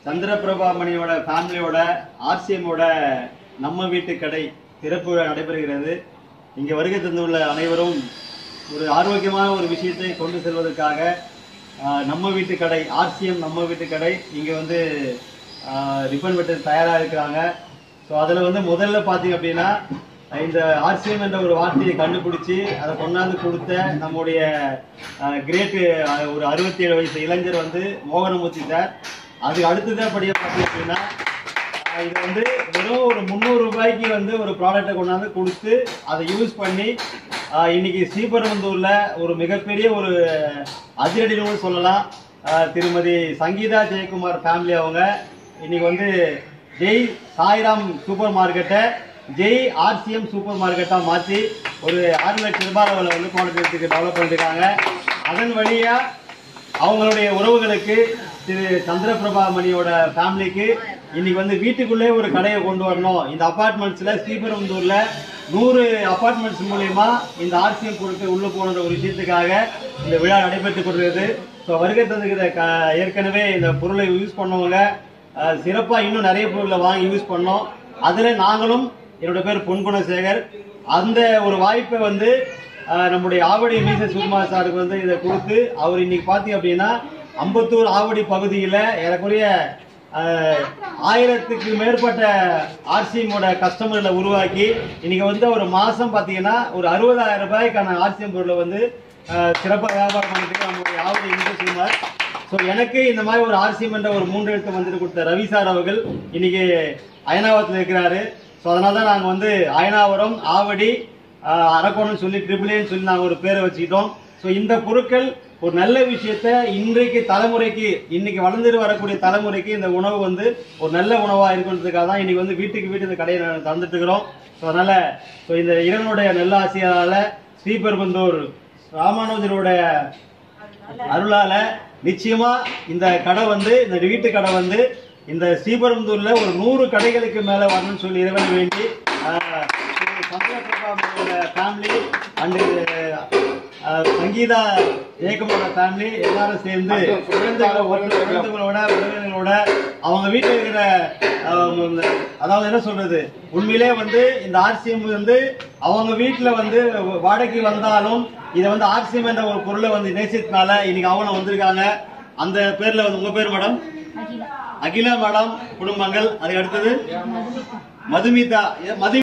சந்திரபிரபா மணியோட ஃபேமிலியோட ஆர்சிஎம்மோட நம்ம வீட்டு கடை திறப்பு விழா நடைபெறுகிறது இங்கே வருகை தந்துள்ள அனைவரும் ஒரு ஆரோக்கியமான ஒரு விஷயத்தை கொண்டு செல்வதற்காக ஆஹ், நம்ம வீட்டு கடை ஆர்சிஎம் நம்ம வீட்டு கடை இங்கே வந்து ரிப்பன் வெட்ட தயாராக இருக்கிறாங்க ஸோ அதில் வந்து முதல்ல பார்த்தீங்க அப்படின்னா இந்த ஆர்சிஎம் என்ற ஒரு வார்த்தையை கண்டுபிடிச்சி அதை கொண்டாந்து கொடுத்த நம்முடைய கிரேட்டு ஒரு அறுபத்தி ஏழு வயசு இளைஞர் வந்து மோகனமூர்த்தி சார் அதுக்கு அடுத்ததபடியாக பார்த்தீங்க அப்படின்னா ஆஹ் இது வந்து வெறும் ஒரு முந்நூறு ரூபாய்க்கு வந்து ஒரு ப்ராடக்ட்டை கொண்டாந்து கொடுத்து அதை யூஸ் பண்ணி ஆஹ் இன்னைக்கு ஸ்ரீபெரும்புதூர்ல ஒரு மிகப்பெரிய ஒரு அதிரடினு சொல்லலாம் ஆஹ் திருமதி சங்கீதா ஜெயக்குமார் ஃபேமிலி அவங்க இன்னைக்கு வந்து ஜெய் சாய்ராம் சூப்பர் மார்க்கெட்டை ஜெய் ஆர்சிஎம் சூப்பர் மார்க்கெட்டாக மாற்றி ஒரு ஆறு லட்சம் ரூபாய் அளவில் வந்து ப்ராடக்ட் டெவலப் பண்ணிருக்காங்க அதன் வழியாக அவங்களுடைய உறவுகளுக்கு திரு சந்திரபிரபா மணியோட ஃபேமிலிக்கு இன்னைக்கு வந்து வீட்டுக்குள்ளே ஒரு கடையை கொண்டு வரணும் இந்த அபார்ட்மெண்ட்ஸ்ல ஸ்ரீபெரும்புதூர்ல நூறு அபார்ட்மெண்ட்ஸ் மூலியமா இந்த ஆர்சிஎம் பொருட்கள் உள்ள போன ஒரு விஷயத்துக்காக இந்த விழா நடைபெற்றுக் கொண்டிருக்கிறது ஸோ வருகை தந்துக்கிற க ஏற்கனவே இந்த பொருளை யூஸ் பண்ணவங்க அஹ், சிறப்பா இன்னும் நிறைய பொருளை வாங்கி யூஸ் பண்ணோம் அதுல நாங்களும் என்னோட பேர் பொன்குணசேகர் அந்த ஒரு வாய்ப்பை வந்து ஆஹ் நம்முடைய ஆவடி மீச சுகுமார் சாருக்கு வந்து இதை கொடுத்து அவர் இன்னைக்கு பார்த்தீங்க அப்படின்னா அம்பத்தூர் ஆவடி பகுதியில் ஏறக்குறைய ஆஹ், ஆயிரத்துக்கு மேற்பட்ட ஆர்சிஎம்மோட கஸ்டமர்களை உருவாக்கி இன்னைக்கு வந்து ஒரு மாசம் பார்த்தீங்கன்னா ஒரு அறுபதாயிரம் ரூபாய்க்கான ஆர்சிஎம் பொருளை வந்து சிறப்பாக வியாபாரம் பண்ணிட்டு நம்முடைய ஆவடி மீச சுகுமார் ஸோ எனக்கு இந்த மாதிரி ஒரு ஆர்சிஎம் என்ற ஒரு மூன்று எழுத்து வந்துட்டு கொடுத்த ரவி சார் அவர்கள் இன்னைக்கு அயனாவரத்தில் இருக்கிறாரு ஸோ அதனால தான் நாங்கள் வந்து அயனாவரம் ஆவடி ஆஹ், அரக்கோணம்னு சொல்லி ட்ரிபிள் ஏன்னு சொல்லி நாங்கள் ஒரு பேரை வச்சுக்கிட்டோம் ஸோ இந்த பொருட்கள் ஒரு நல்ல விஷயத்த இன்றைக்கு தலைமுறைக்கு இன்னைக்கு வளர்ந்துட்டு வரக்கூடிய தலைமுறைக்கு இந்த உணவு வந்து ஒரு நல்ல உணவாக இருக்கணுன்றதுக்காக தான் இன்னைக்கு வந்து வீட்டுக்கு வீட்டு இந்த கடையை நாங்கள் தந்துட்டு இருக்கிறோம் ஸோ அதனால ஸோ இந்த இறைவனுடைய நல்ல ஆசையால ஸ்ரீபெரும்பந்தூர் ராமானுஜருடைய அருளால நிச்சயமா இந்த கடை வந்து இந்த வீட்டு கடை வந்து இந்த ஸ்ரீபெரும்புதூர்ல ஒரு நூறு கடைகளுக்கு மேல வரணும்னு சொல்லி இறைவனை வேண்டி ஆஹ், திரு சந்திரபிரபாவோட ஃபேமிலி அண்டு சங்கீதா ஜெயக்குமாரோட ஃபேமிலி எல்லாரும் சேர்ந்து குழந்தைகளோட குழந்தைகளோட உறவினர்களோட அவங்க வீட்டில் இருக்கிற ஆஹ், அதாவது என்ன சொல்றது உண்மையிலே வந்து இந்த ஆர்சிஎம் வந்து அவங்க வீட்டுல வந்து வாடகைக்கு வந்தாலும் இதை வந்து ஆர்சிஎம் என்ற ஒரு பொருளை வந்து நேசித்தனால இன்னைக்கு அவங்க வந்திருக்காங்க அந்த பேர்ல வந்து உங்க பேர் மேடம் அகிலா மேடம் குடும்பங்கள் அதுக்கு அடுத்தது மதுமிதா ஏ, மது